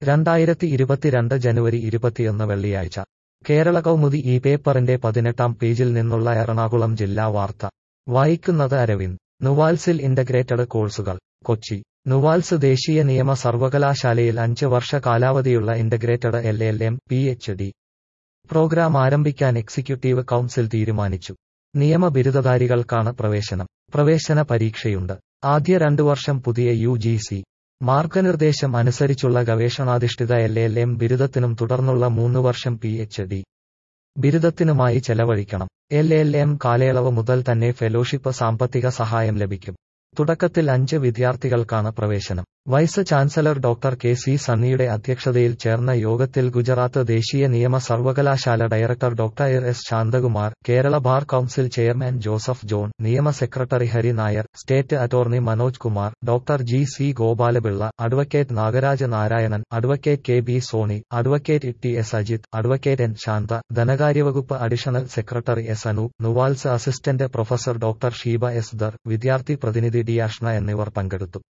രണ്ടായിരത്തി ഇരുപത്തിരണ്ട് ജനുവരി ഇരുപത്തിയൊന്ന് വെള്ളിയാഴ്ച കേരള കൗമുദി ഈ പേപ്പറിന്റെ പതിനെട്ടാം പേജിൽ നിന്നുള്ള എറണാകുളം ജില്ലാ വാർത്ത വായിക്കുന്നത് അരവിന്ദ് നുവാൽസിൽ ഇന്റഗ്രേറ്റഡ് കോഴ്സുകൾ കൊച്ചി നുവാൽസ് ദേശീയ നിയമ സർവകലാശാലയിൽ അഞ്ച് വർഷ കാലാവധിയുള്ള integrated L L M P H D programme ആരംഭിക്കാൻ എക്സിക്യൂട്ടീവ് കൗൺസിൽ തീരുമാനിച്ചു നിയമ ബിരുദധാരികൾക്കാണ് പ്രവേശനം പ്രവേശന പരീക്ഷയുണ്ട് ആദ്യ രണ്ടു വർഷം പുതിയ യു ജി സി മാർഗനിർദ്ദേശം അനുസരിച്ചുള്ള ഗവേഷണാധിഷ്ഠിത എൽ എൽ എം ബിരുദത്തിനും തുടർന്നുള്ള മൂന്ന് വർഷം പി എച്ച് ഡി ബിരുദത്തിനുമായി ചെലവഴിക്കണം എൽ എൽ എം കാലയളവ് മുതൽ തന്നെ ഫെലോഷിപ്പ് സാമ്പത്തിക സഹായം ലഭിക്കും തുടക്കത്തിൽ അഞ്ച് വിദ്യാർത്ഥികൾക്കാണ് പ്രവേശനം vice chancellor doctor K C സണ്ണിയുടെ അധ്യക്ഷതയിൽ ചേർന്ന യോഗത്തിൽ ഗുജറാത്ത് ദേശീയ നിയമ സർവകലാശാല director doctor S Santhakumar Kerala bar council chairman Joseph John നിയമ secretary Hari Nair state attorney Manoj Kumar doctor G C Gopalapillai advocate Nagaraja Narayanan advocate K B Sony advocate T S Ajith advocate N Santha ധനകാര്യവകുപ്പ് additional secretary S Anu NUALS assistant professor doctor Sheeba S Dhar വിദ്യാർത്ഥി പ്രതിനിധി ഡി അഷ്ണ എന്നിവർ പങ്കെടുത്തു